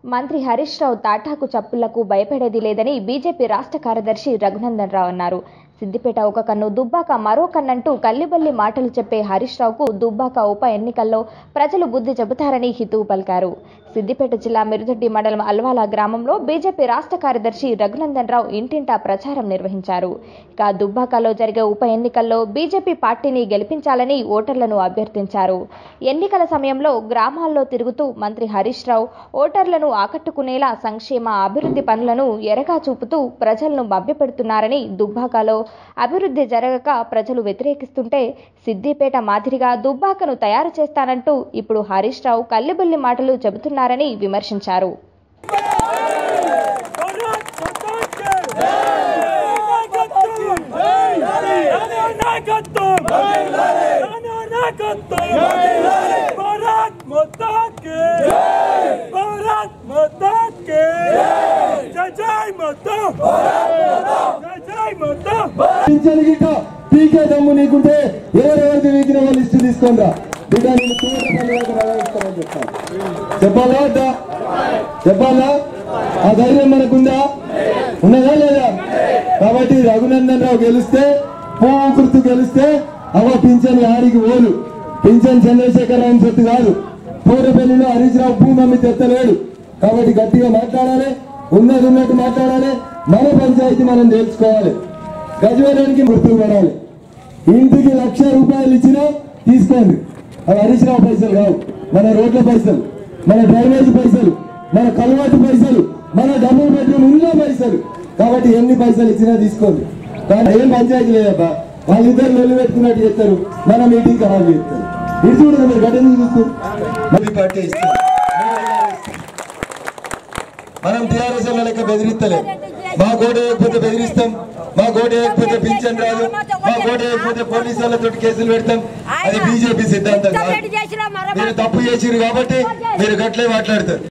మంత్రి హరీష్ రావు తాటాకు చప్పుళ్లకు భయపడేది లేదని బీజేపీ రాష్ట్ర కార్యదర్శి రఘునందన్ రావు అన్నారు సిద్దిపేట ఒక కన్ను దుబ్బాక మరో కన్నంటూ కల్లిబల్లి మాటలు చెప్పే హరీష్ రావుకు దుబ్బాక ఉప ఎన్నికల్లో ప్రజలు బుద్ధి చెబుతారని హితవు పలికారు సిద్దిపేట జిల్లా మిరుదొడ్డి మండలం అల్వాల గ్రామంలో బీజేపీ రాష్ట్ర కార్యదర్శి రఘునందన్ రావు ఇంటింటా ప్రచారం నిర్వహించారు ఇక దుబ్బాకలో జరిగే ఉప ఎన్నికల్లో బీజేపీ పార్టీని గెలిపించాలని ఓటర్లను అభ్యర్థించారు ఎన్నికల సమయంలో గ్రామాల్లో తిరుగుతూ మంత్రి హరీష్ రావు ఓటర్లను ఆకట్టుకునేలా సంక్షేమ అభివృద్ధి పనులను ఎరగా చూపుతూ ప్రజలను మభ్యపెడుతున్నారని దుబ్బాకలో అభివృద్ధి జరగక ప్రజలు వ్యతిరేకిస్తుంటే సిద్దిపేట మాదిరిగా దుబ్బాకను తయారు చేస్తానంటూ ఇప్పుడు హరీష్ రావు కల్లిబుల్లి మాటలు చెబుతున్నారని విమర్శించారు भारत माता के भारत माता के जय जय माता जय जय माता పింఛన్ గిట్ట పీకే దమ్ము నీకుంటే ఎవరెవరికి వీకిన వాళ్ళు లిస్టు తీసుకుందా బిడ్డ నేను తోటపల్లి వరకు రవాయిస్తానని చెప్తాను చెప్పాలా వద్దా చెప్పాలా ఆ ధైర్యం మనకుందా ఉన్నదా లేదా కాబట్టి రఘునందన్ రావు గెలిస్తే పువ్వు గుర్తు గెలిస్తే అవ పింఛన్ ఆడికి ఓలు పింఛన్ చంద్రశేఖర్ రావు సొత్తు కాదు పూరపల్లిలో హరీష్ రావు భూమి అమ్మి తెత్తలేడు కాబట్టి గట్టిగా మాట్లాడాలి ఉన్నది ఉన్నట్టు మాట్లాడాలి మన పంచాయతీ మనం తెలుసుకోవాలి గజవేరానికి గుర్తుకు పడాలి ఇంటికి లక్ష రూపాయలు ఇచ్చినా తీసుకోండి అవి హరీష్ రావు పైసలు కావు మన రోడ్ల పైసలు మన డ్రైనేజ్ పైసలు మన కలవాటు పైసలు మన డబుల్ బెడ్రూమ్ ఉన్న పైసలు కాబట్టి ఎన్ని పైసలు ఇచ్చినా తీసుకోండి కానీ ఏం పంచాయతీ లేదబ్బా వాళ్ళిద్దరు లొల్లి పెట్టుకున్నట్టు చేస్తారు మన మీటింగ్ హాల్ చేస్తారు ఇది చూడండి మీరు గడ్డ చూస్తూ మళ్ళీ పార్టీ ఇస్తారు మనం టీఆర్ఎస్ లెక్క బెదిరిస్తలేం మా గోడ వేయకపోతే బెదిరిస్తాం మా గోడ వేయకపోతే పింఛన్ రాదు మా గోడ వేయకపోతే పోలీసు వాళ్ళతో కేసులు పెడతాం అది బీజేపీ సిద్ధాంతం కాదు మీరు తప్పు చేసిరు కాబట్టి మీరు గట్లే మాట్లాడతారు